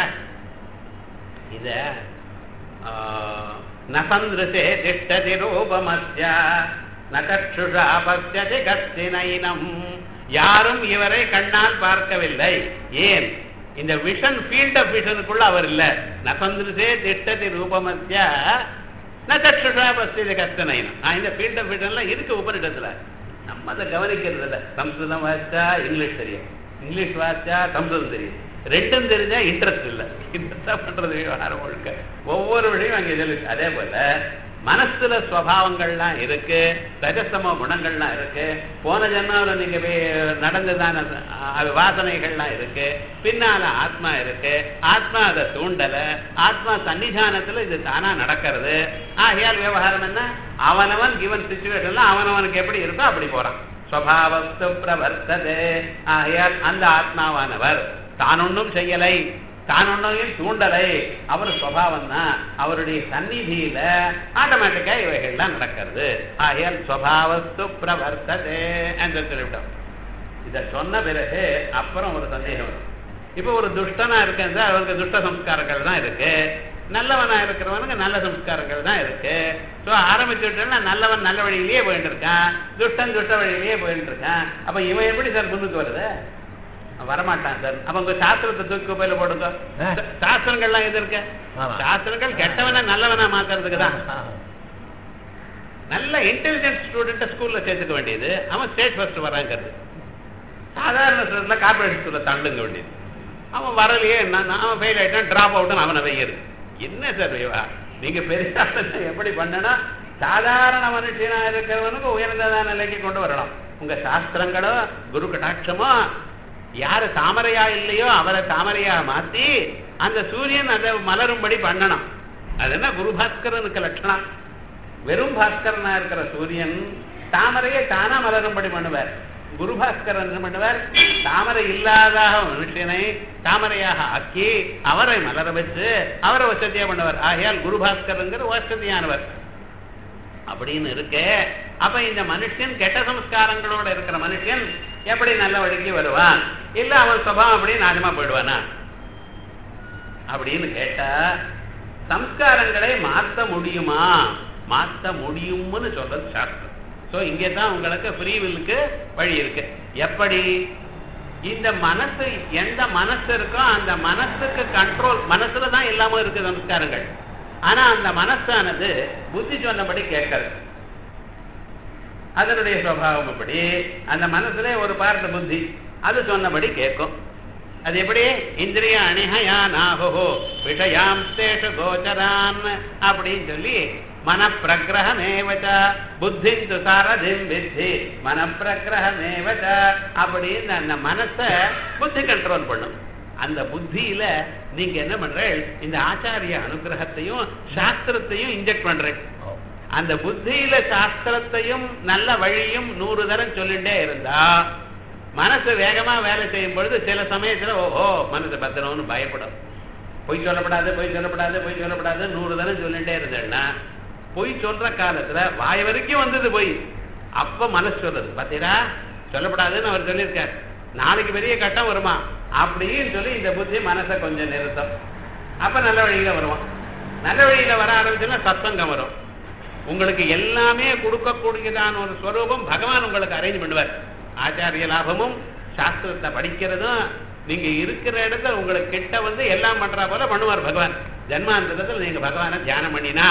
இத நசந்திரசே திஷ்டதி ரூபமஸ்ய நகச்சுஷா பஸ்யதி கஸ்தினைனம் யாரும் இவரை கண்ணால் பார்க்கவில்லை ஏன் இந்த விஷன் ஃபீல்ட் ஆஃப் விஷனுக்குள்ள அவர் இல்ல நசந்திரசே திஷ்டதி ரூபமஸ்ய நகச்சுஷா பஸ்யதி கஸ்தினைனம் நான் இந்த ஃபீல்ட் ஆஃப் விஷன்ல இருக்கு உபனிடத்துல நம்ம அதை கவனிக்கிறது இல்லை சம்ஸ்கிருதம் வாசிச்சா இங்கிலீஷ் தெரியும் இங்கிலீஷ் வாசிச்சா சம்ஸ்கிருதம் தெரியும் ரெண்டும் தெரிஞ்சா இன்ட்ரெஸ்ட் இல்லை இன்ட்ரெஸ்டா பண்றது விவகாரம் முழுக்க ஒவ்வொரு விஷயம் அங்கே இதில் அதே போல மனசுல ஸ்வபாவங்கள்லாம் இருக்கு ரஜசம குணங்கள்லாம் இருக்கு போன ஜென்மாவில் நீங்க போய் நடந்ததான அஹ், வாசனைகள்லாம் இருக்கு பின்னால ஆத்மா இருக்கு ஆத்மா அதை தூண்டல ஆத்மா சன்னிதானத்துல இது தானா நடக்கிறது ஆகையால் விவகாரம் என்ன அவனவன் கிவன் சுச்சுவேஷன்ல அவனவனுக்கு எப்படி இருக்கோ அப்படி போறான் ஸ்வபாவஸ்து பிரவர்த்ததே ஆகையால் அந்த ஆத்மாவானவர் தான் ஒன்றும் செய்யலை தான் ஒன்றையும் தூண்டலை அவர் சுவாவம் தான் அவருடைய சந்நிதியில ஆட்டோமேட்டிக்கா இவைகள்லாம் நடக்கிறது ஆகையால் ஸ்வபாவஸ்து பிரவர்த்ததே என்று சொல்லிவிட்டோம் இதை சொன்ன பிறகு அப்புறம் ஒரு சந்தேகம் வரும் இப்போ ஒரு துஷ்டனா இருக்கேன் சார் அவருக்கு துஷ்ட சம்ஸ்காரங்கள் தான் இருக்கு நல்லவனா இருக்கிறவனுக்கு நல்ல சம்ஸ்காரங்கள் தான் இருக்கு ஸோ ஆரம்பிச்சுட்டேன்னா நல்லவன் நல்ல வழியிலேயே போயிட்டு இருக்கான் துஷ்டன் துஷ்ட வழியிலேயே போயிட்டு இருக்கான் அப்ப இவன் எப்படி சார் முன்னுக்கு வருது வரமாட்டான் சார் அப்ப உங்க சாஸ்திரத்தை தூக்கி போயில போடுங்க ஆ. சாஸ்திரங்கள்லாம் எது இருக்கு ஆமா. சாஸ்திரங்கள் கெட்டவனா நல்லவனா மாத்துறதுக்கு தான் நல்ல இன்டெலிஜென்ட் ஸ்டூடெண்ட்டை ஸ்கூல்ல சேர்த்துக்க வேண்டியது அவன் ஸ்டேட் ஃபர்ஸ்ட் வராங்கிறது சாதாரண ஸ்டூடெண்ட்ல கார்பரேட் ஸ்கூல்ல தள்ளுங்க வேண்டியது அவன் வரலையே என்ன அவன் ஃபெயில் ஆயிட்டான் டிராப் அவுட்னு அவனை வைக்கிறது என்ன சார் இவா நீங்க பெரிய ஆளுன்னா எப்படி பண்ணணும் சாதாரண மனுஷனா இருக்கிறவனுக்கு உயர்ந்ததான நிலைக்கு கொண்டு வரணும் உங்க சாஸ்திரங்களோ குரு கடாட்சமோ யாரு தாமரையா இல்லையோ அவரை தாமரையா மாத்தி அந்த சூரியன் அதை மலரும்படி பண்ணணும் அது என்ன குரு பாஸ்கரனுக்கு லட்சணம் வெறும் பாஸ்கரனா இருக்கிற சூரியன் தாமரையை தானா மலரும்படி பண்ணுவார் குரு பாஸ்கரன் என்ன பண்ணுவார் தாமரை இல்லாத மனுஷனை தாமரையாக ஆக்கி அவரை மலர வச்சு அவரை வசதியா பண்ணுவார் ஆகையால் குரு பாஸ்கரங்கிற வசதியானவர் அப்படின்னு இருக்கு அப்ப இந்த மனுஷன் கெட்ட சம்ஸ்காரங்களோட இருக்கிற மனுஷன் எப்படி நல்ல வழிக்கு வருவான் இல்ல அவன் சுபாவம் அப்படியே நாசமா போயிடுவானா அப்படின்னு கேட்டா சம்ஸ்காரங்களை மாற்ற முடியுமா மாற்ற முடியும்னு சொல்றது சாஸ்திரம் சோ இங்கே தான் உங்களுக்கு ஃப்ரீவில்லுக்கு வழி இருக்கு எப்படி இந்த மனசு எந்த மனசு இருக்கோ அந்த மனசுக்கு கண்ட்ரோல் மனசுல தான் எல்லாமே இருக்கு சம்ஸ்காரங்கள் ஆனா அந்த மனசானது புத்தி சொன்னபடி கேட்கறது அதனுடைய சுவாவம் எப்படி அந்த மனசுல ஒரு பார்த்த புத்தி அது சொன்னபடி கேட்கும் அது எப்படி இந்திரிய அணிஹயா நாகோ விஷயாம் சேஷ கோச்சரான் அப்படின்னு சொல்லி மனப்பிரகிரகமேவச்ச புத்திந்து சாரதிம் வித்தி மனப்பிரகிரகமேவச்ச அப்படின்னு அந்த மனசை புத்தி கண்ட்ரோல் பண்ணும் அந்த புத்தியில நீங்க என்ன பண்றீங்க இந்த ஆச்சாரிய அனுகிரகத்தையும் சாஸ்திரத்தையும் இன்ஜெக்ட் பண்றீங்க அந்த புத்தியில சாஸ்திரத்தையும் நல்ல வழியும் நூறு தரம் சொல்லிட்டே இருந்தா மனசு வேகமா வேலை செய்யும் பொழுது சில சமயத்துல ஓஹோ மனசு பத்திரம்னு பயப்படும் பொய் சொல்லப்படாது பொய் சொல்லப்படாது பொய் சொல்லப்படாது நூறு தரம் சொல்லிட்டே இருந்தேன்னா பொய் சொல்ற காலத்துல வாய் வரைக்கும் வந்தது பொய் அப்ப மனசு சொல்றது பாத்தீரா சொல்லப்படாதுன்னு அவர் சொல்லியிருக்கார் நாளைக்கு பெரிய கட்டம் வருமா அப்படின்னு சொல்லி இந்த புத்தி மனசை கொஞ்சம் நிறுத்தம் அப்ப நல்ல வழியில வருவான் நல்ல வழியில வர ஆரம்பிச்சுன்னா சத்சங்கம் வரும் உங்களுக்கு எல்லாமே கொடுக்கக்கூடியதான ஒரு ஸ்வரூபம் பகவான் உங்களுக்கு அரேஞ்ச் பண்ணுவார் ஆச்சாரிய லாபமும் சாஸ்திரத்தை படிக்கிறதும் நீங்க இருக்கிற இடத்துல உங்களுக்கு கிட்ட வந்து எல்லாம் பண்றா போல பண்ணுவார் பகவான் ஜன்மாந்தரத்தில் நீங்க பகவானை தியானம் பண்ணினா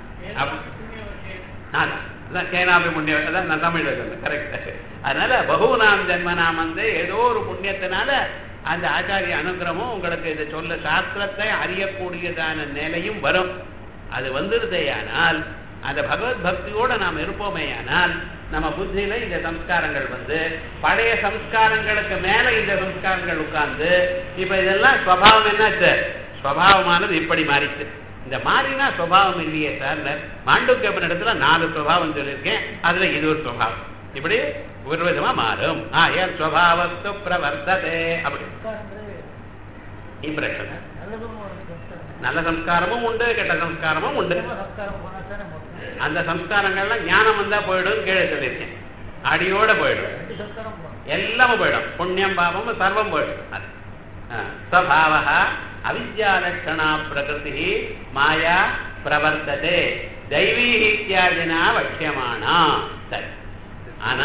அதான் கேனாபி புண்ணியம் அதான் நான் தமிழ்ல சொன்னேன் கரெக்ட் அதனால பகுநாம் ஜென்மனாம் வந்து ஏதோ ஒரு புண்ணியத்தினால அந்த ஆச்சாரிய அனுகிரமும் உங்களுக்கு இதை சொல்ல சாஸ்திரத்தை அறியக்கூடியதான நிலையும் வரும் அது வந்துருதேயானால் அந்த பகவத் பக்தியோட நாம் இருப்போமேயானால் நம்ம புத்தியில இந்த சம்ஸ்காரங்கள் வந்து பழைய சம்ஸ்காரங்களுக்கு மேல இந்த சம்ஸ்காரங்கள் உட்கார்ந்து இப்ப இதெல்லாம் ஸ்வபாவம் என்னாச்சு ஸ்வபாவமானது இப்படி மாறிச்சு இந்த மாறினா சுவாவம் இல்லையே சார் மாண்டூக்கியப்பன் இடத்துல நாலு சுவாவம் சொல்லியிருக்கேன் அதுல இது ஒரு சுவாவம் இப்படி ஒரு விதமா மாறும் ஆ ஏன் சுவாவத்து பிரவர்த்ததே அப்படி இம்ப்ரெஷன் நல்ல சம்ஸ்காரமும் உண்டு கெட்ட சம்ஸ்காரமும் உண்டு அந்த சம்ஸ்காரங்கள்லாம் ஞானம் வந்தா போயிடும் கீழே சொல்லியிருக்கேன் அடியோட போயிடும் எல்லாமே போயிடும் புண்ணியம் பாபம் சர்வம் போயிடும் ஸ்வபாவ அவித்யாலட்சணா பிரகிருதி மாயா பிரவர்த்ததே தெய்வீ இத்தியாதினா வட்சியமானா சரி ஆனா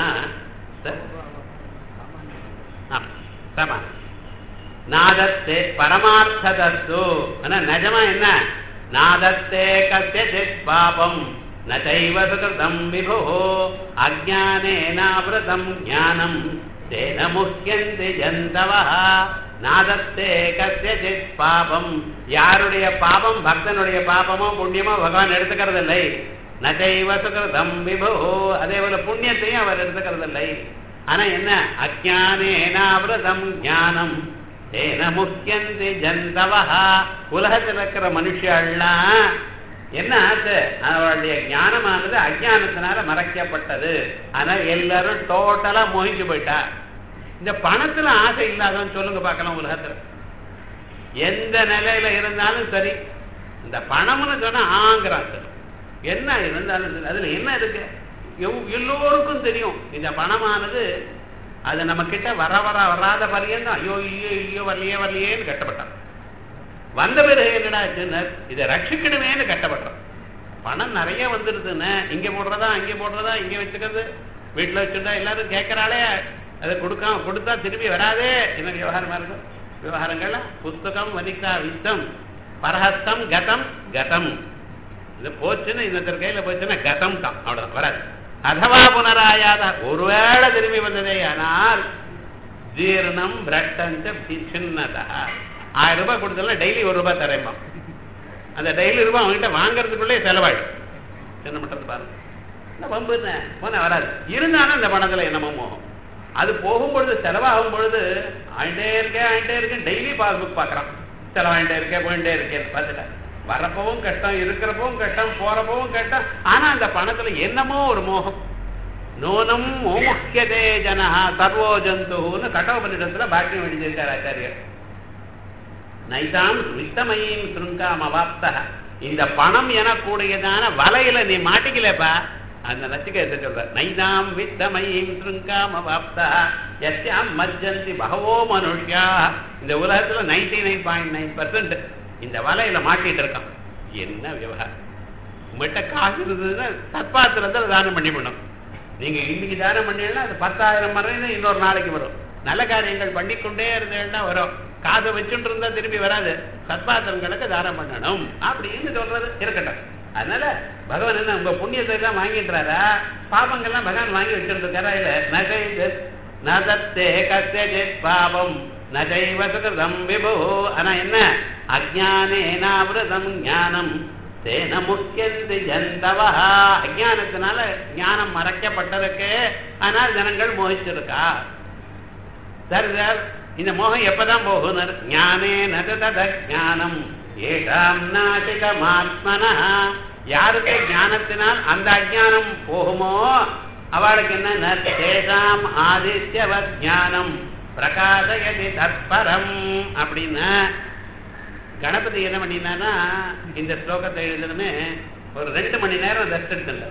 சமா நாதத்தே பரமார்த்ததஸ்து ஆனா நிஜமா என்ன நாதத்தே கசித் பாபம் நைவ சுகிருதம் விபோ அஜானேனாவிரதம் ஞானம் தேன முக்கியந்தி ஜந்தவா நாதத்தே கசித் பாபம் யாருடைய பாபம் பக்தனுடைய பாபமோ புண்ணியமோ பகவான் எடுத்துக்கிறது இல்லை நைவ சுகிருதம் விபோ அதே போல புண்ணியத்தையும் அவர் எடுத்துக்கிறது இல்லை ஆனா என்ன அஜானேனாவிரதம் ஞானம் தேன முக்கியந்தி ஜந்தவா உலகத்தில் இருக்கிற மனுஷெல்லாம் என்ன ஆச்சு அவருடைய ஞானமானது அஜானத்தினால மறைக்கப்பட்டது ஆனா எல்லாரும் டோட்டலா மோகிச்சு போயிட்டா இந்த பணத்துல ஆசை இல்லாதவன் சொல்லுங்க பார்க்கலாம் உலகத்துல எந்த நிலையில இருந்தாலும் சரி இந்த பணம்னு சொன்னா ஆங்கிறான் சார் என்ன இருந்தாலும் சரி அதுல என்ன இருக்கு எல்லோருக்கும் தெரியும் இந்த பணமானது அது நம்ம கிட்ட வர வர வராத பரியந்தான் ஐயோ இல்லையோ இல்லையோ வரலையே வரலையேன்னு கட்டப்பட்டான் வந்த பிறகு என்னடா இதை ரட்சிக்கணுமேனு கட்டப்பட்டான் பணம் நிறைய வந்துருதுன்னு இங்க போடுறதா இங்க போடுறதா இங்க வச்சுக்கிறது வீட்டுல வச்சுருந்தா எல்லாரும் கேட்கறாளே அதை கொடுக்காம கொடுத்தா திரும்பி வராதே என்ன விவகாரமா இருக்கும் விவகாரங்கள்ல புஸ்தகம் வனிதா வித்தம் பரஹஸ்தம் கதம் கதம் இது போச்சுன்னு இன்னொருத்தர் கையில போச்சுன்னா கதம் தான் அவ்வளவுதான் வராது அதவா புனராயாத ஒருவேளை திரும்பி வந்ததே ஆனால் ஜீர்ணம் பிரட்டஞ்ச சின்னதா ஆயிரம் ரூபாய் கொடுத்தல டெய்லி ஒரு ரூபாய் தரேம்மா அந்த டெய்லி ரூபாய் அவங்ககிட்ட வாங்குறதுக்குள்ளே செலவாயிடும் என்ன பண்றது பாருங்க என்ன பம்பு என்ன போன வராது இருந்தாலும் அந்த பணத்துல என்னமோ மோகம் அது போகும்பொழுது செலவாகும் பொழுது ஆயிட்டே இருக்கேன் ஆயிட்டே இருக்கேன் டெய்லி பாஸ்புக் பார்க்குறான் செலவாயிட்டே இருக்கேன் போயிட்டே இருக்கேன் பார்த்துட்டேன் வரப்பவும் கஷ்டம் இருக்கிறப்பவும் கஷ்டம் போறப்பவும் கஷ்டம் ஆனா அந்த பணத்துல என்னமோ ஒரு மோகம் நூனம் மோமுக்கியதே ஜனா சர்வோ ஜந்துன்னு கட்டோபனிடத்துல பாக்கியம் எழுதியிருக்கார் ஆச்சாரியர் நைதாம் வித்தமயம் சுருங்காம் அவாப்த இந்த பணம் எனக்கூடியதான வலையில நீ மாட்டிக்கலப்பா அந்த நச்சிகேத சொல்ற நைதாம் வித்தமயம் சுருங்காம் அவாப்த எஸ்யாம் மஜ்ஜந்தி பகவோ மனுஷ்யா இந்த உலகத்துல ninety nine point nine percent இந்த வலையில மாட்டிட்டு இருக்கான் என்ன விவகாரம் உங்கள்கிட்ட காசு இருந்ததுன்னா சத்பாத்திரத்தில் தானம் பண்ணி பண்ணும் நீங்க இன்னைக்கு தானம் பண்ணீங்கன்னா அது பத்தாயிரம் மறைன்னு இன்னொரு நாளைக்கு வரும் நல்ல காரியங்கள் பண்ணிக்கொண்டே இருந்தேன்னா வரும் காசை வச்சுட்டு இருந்தா திரும்பி வராது சத்பாத்திரங்களுக்கு தானம் பண்ணணும் அப்படின்னு சொல்றது இருக்கட்டும் அதனால பகவான் என்ன உங்க புண்ணியத்தை எல்லாம் வாங்கிட்டுறாரா பாபங்கள்லாம் பகவான் வாங்கி வச்சுட்டு இருக்காரா இல்ல நகை நதத்தே கத்தே பாவம் நகைவ சுகிருதம் விபோ ஆனா என்ன அஜானேனாவிரதம் ஞானம் தேன முக்கியந்து ஜந்தவா அஜானத்தினால ஞானம் மறைக்கப்பட்டிருக்கு ஆனால் ஜனங்கள் மோகிச்சிருக்கா சரி சார் இந்த மோகம் எப்பதான் போகும் ஞானே நத ஞானம் ஏஷாம் நாட்டிகமாத்மன யாருக்கு ஞானத்தினால் அந்த அஜானம் போகுமோ அவளுக்கு என்ன தேசாம் ஆதித்யவத் ஞானம் பிரகாசயதி தற்பரம் அப்படின்னா கணபதி என்ன பண்ணினானா இந்த ஸ்லோகத்தை எழுதணுமே ஒரு ரெண்டு மணி நேரம் ரெஸ்ட் எடுத்துல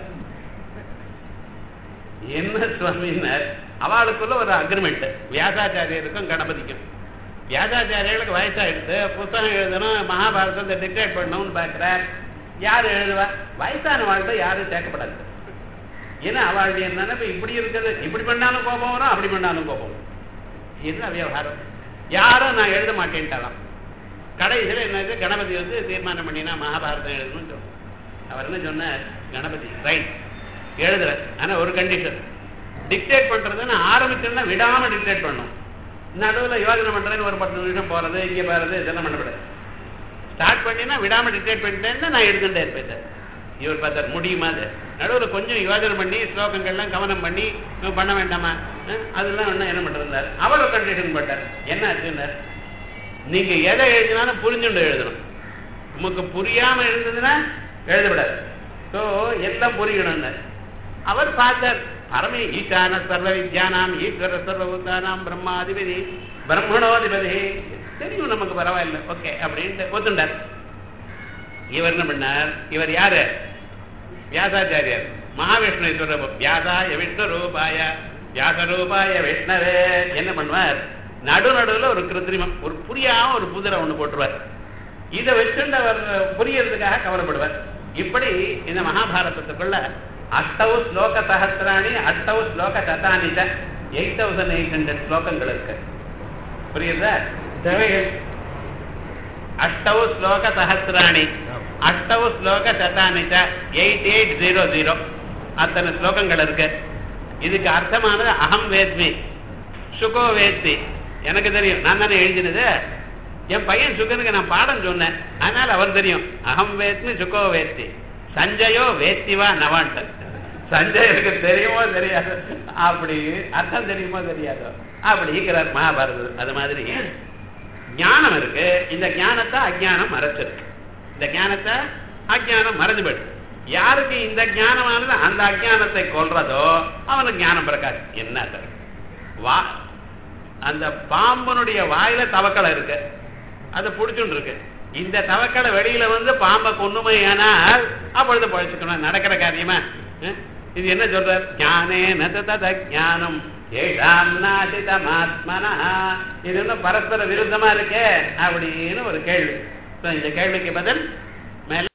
என்ன சுவாமினர் அவளுக்குள்ள ஒரு அக்ரிமெண்ட் வியாசாச்சாரியருக்கும் கணபதிக்கும் வியாசாச்சாரியர்களுக்கு வயசாயிடுத்து புத்தகம் எழுதணும் மகாபாரதத்தை டிக்டேட் பண்ணணும்னு பார்க்கிறார் யார் எழுதுவா வயசான வாழ்க்கை யாரும் சேர்க்கப்படாது ஏன்னா அவளுடைய நினைப்பு இப்படி இருக்கிறது இப்படி பண்ணாலும் கோபம் வரும் அப்படி பண்ணாலும் கோபம் வரும் என்ன விவகாரம் யாரும் நான் எழுத மாட்டேன்ட்டாலாம் கடைசியில் என்னது கணபதி வந்து தீர்மானம் பண்ணினா மகாபாரதம் எழுதணும்னு சொன்னார் அவர் என்ன சொன்னார் கணபதி ரைட் எழுதுற ஆனால் ஒரு கண்டிஷன் டிக்டேட் பண்ணுறதுன்னு ஆரம்பிச்சோன்னா விடாமல் டிக்டேட் பண்ணும் நடுவில் யோஜனை பண்ணுறதுன்னு ஒரு பத்து நிமிஷம் போகிறது இங்கே போகிறது இதெல்லாம் பண்ணக்கூடாது ஸ்டார்ட் பண்ணினா விடாமல் டிக்டேட் பண்ணிட்டேன்னா நான் எடுத்துகிட்டே இருப்பேன் சார் இவர் பார்த்தார் முடியுமா அது நடுவில் கொஞ்சம் யோஜனை பண்ணி ஸ்லோகங்கள்லாம் கவனம் பண்ணி பண்ண வேண்டாமா அதெல்லாம் ஒன்றும் என்ன பண்ணுறாரு அவ்வளோ கண்டிஷன் போட்டார் என்ன ஆச்சுன்னார் நீங்கள் எதை எழுதினாலும் புரிஞ்சுண்டு எழுதணும் உமக்கு புரியாமல் எழுதுதுன்னா எழுதக்கூடாது ஸோ எல்லாம் புரியணும்னு அவர் பார்த்தார் பரமே ஈசான சர்வ வித்யானாம் ஈஸ்வர சர்வபூதானாம் பிரம்மாதிபதி பிரம்மணோதிபதி தெரியும் நமக்கு பரவாயில்ல ஓகே அப்படின்ட்டு ஒத்துண்டார் இவர் என்ன பண்ணார் இவர் யாரு வியாசாச்சாரியார் மகாவிஷ்ணு சொல்ற வியாசாய விஷ்ணு ரூபாய வியாச ரூபாய விஷ்ணவே என்ன பண்ணுவார் நடு நடுவில் ஒரு கிருத்திரிமம் ஒரு புரியாம ஒரு புதிரை ஒண்ணு போட்டுருவார் இதை வச்சுட்டு அவர் புரியறதுக்காக கவலைப்படுவார் இப்படி இந்த மகாபாரதத்துக்குள்ள அஷ்டவு ஸ்லோக சகசிராணி அஷ்டவு ஸ்லோக சதானிச்ச எயிட் தௌசண்ட் எயிட் ஹண்ட்ரட் ஸ்லோகங்கள் இருக்கு புரியுதா அஷ்டவு ஸ்லோக சகசிராணி அஷ்டவு ஸ்லோக சதானிச்ச எயிட் எயிட் ஜீரோ ஜீரோ அத்தனை ஸ்லோகங்கள் இருக்கு இதுக்கு அர்த்தமானது அகம் வேத்மி சுகோ வேத்மி எனக்கு தெரியும் நான் தானே எழுதினது என் பையன் சுகனுக்கு நான் பாடம் சொன்னேன் அதனால அவர் தெரியும் அகம் வேத்மி சுகோ வேத்தி சஞ்சயோ வேத்திவா நவான்டன் சஞ்சயனுக்கு தெரியுமோ தெரியாது அப்படி அர்த்தம் தெரியுமோ தெரியாதோ அப்படிங்கிறார் மகாபாரதம் அது மாதிரி ஞானம் இருக்கு இந்த ஞானத்தை அஜானம் மறைச்சிருக்கு இந்த ஞானத்தை அஜானம் மறைஞ்சு போயிடுது யாருக்கு இந்த ஞானமானது அந்த அஜானத்தை கொள்றதோ அவனுக்கு ஞானம் பிறக்காது என்ன சார் வா அந்த பாம்பனுடைய வாயில தவக்களை இருக்கு அது பிடிச்சுட்டு இருக்கு இந்த தவக்களை வெளியில வந்து பாம்பை கொண்டுமை ஆனால் அப்பொழுது பழிச்சுக்கணும் நடக்கிற காரியமா இது என்ன சொல்றார் ஞானே நத ஞானம் ஏழாம் நாட்டிதமாத்மனா இது இன்னும் பரஸ்பர விருத்தமா இருக்கே அப்படின்னு ஒரு கேள்வி இந்த கேள்விக்கு பதில் மேல